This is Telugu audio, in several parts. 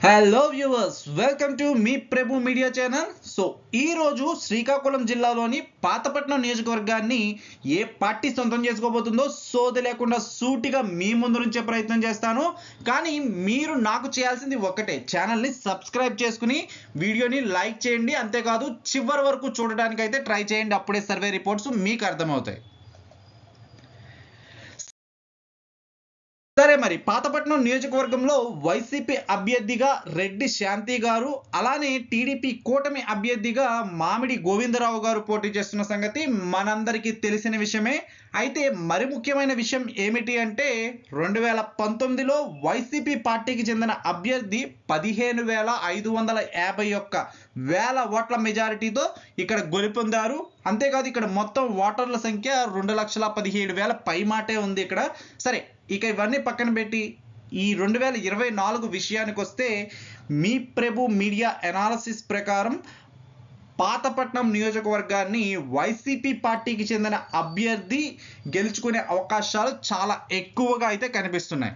హలో వ్యూవర్స్ వెల్కమ్ టు మీ ప్రభు మీడియా ఛానల్ సో ఈ రోజు శ్రీకాకుళం జిల్లాలోని పాతపట్నం నియోజకవర్గాన్ని ఏ పార్టీ సొంతం చేసుకోబోతుందో సోది లేకుండా సూటిగా మీ ముందు నుంచే ప్రయత్నం చేస్తాను కానీ మీరు నాకు చేయాల్సింది ఒక్కటే ఛానల్ని సబ్స్క్రైబ్ చేసుకుని వీడియోని లైక్ చేయండి అంతేకాదు చివరి వరకు చూడడానికి అయితే ట్రై చేయండి అప్పుడే సర్వే రిపోర్ట్స్ మీకు అర్థమవుతాయి సరే మరి పాతపట్నం నియోజకవర్గంలో వైసీపీ అభ్యర్థిగా రెడ్డి శాంతి గారు అలానే టీడీపీ కూటమి అభ్యర్థిగా మామిడి గోవిందరావు గారు పోటీ చేస్తున్న సంగతి మనందరికీ తెలిసిన విషయమే అయితే మరి ముఖ్యమైన విషయం ఏమిటి అంటే రెండు వేల పంతొమ్మిదిలో వైసీపీ పార్టీకి చెందిన అభ్యర్థి పదిహేను వేల ఐదు వందల యాభై ఒక్క వేల ఓట్ల మెజారిటీతో ఇక్కడ గెలుపొందారు అంతేకాదు ఇక్కడ మొత్తం ఓటర్ల సంఖ్య రెండు లక్షల పదిహేడు వేల పై మాటే ఉంది ఇక్కడ సరే ఇక ఇవన్నీ పక్కన పెట్టి ఈ రెండు వేల ఇరవై నాలుగు విషయానికి వస్తే మీ ప్రభు మీడియా ఎనాలసిస్ ప్రకారం పాతపట్నం నియోజకవర్గాన్ని వైసీపీ పార్టీకి చెందిన అభ్యర్థి గెలుచుకునే అవకాశాలు చాలా ఎక్కువగా అయితే కనిపిస్తున్నాయి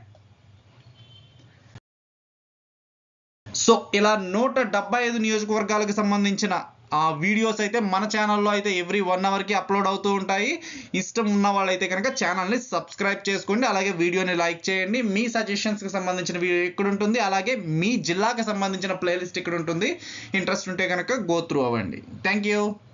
సో ఇలా నూట డెబ్బై ఐదు నియోజకవర్గాలకు సంబంధించిన ఆ వీడియోస్ అయితే మన ఛానల్లో అయితే ఎవ్రీ వన్ అవర్కి అప్లోడ్ అవుతూ ఉంటాయి ఇష్టం ఉన్న వాళ్ళైతే కనుక ఛానల్ని సబ్స్క్రైబ్ చేసుకోండి అలాగే వీడియోని లైక్ చేయండి మీ సజెషన్స్కి సంబంధించిన వీడియో ఇక్కడ ఉంటుంది అలాగే మీ జిల్లాకి సంబంధించిన ప్లేలిస్ట్ ఇక్కడ ఉంటుంది ఇంట్రెస్ట్ ఉంటే కనుక గో త్రూ అవ్వండి థ్యాంక్ యూ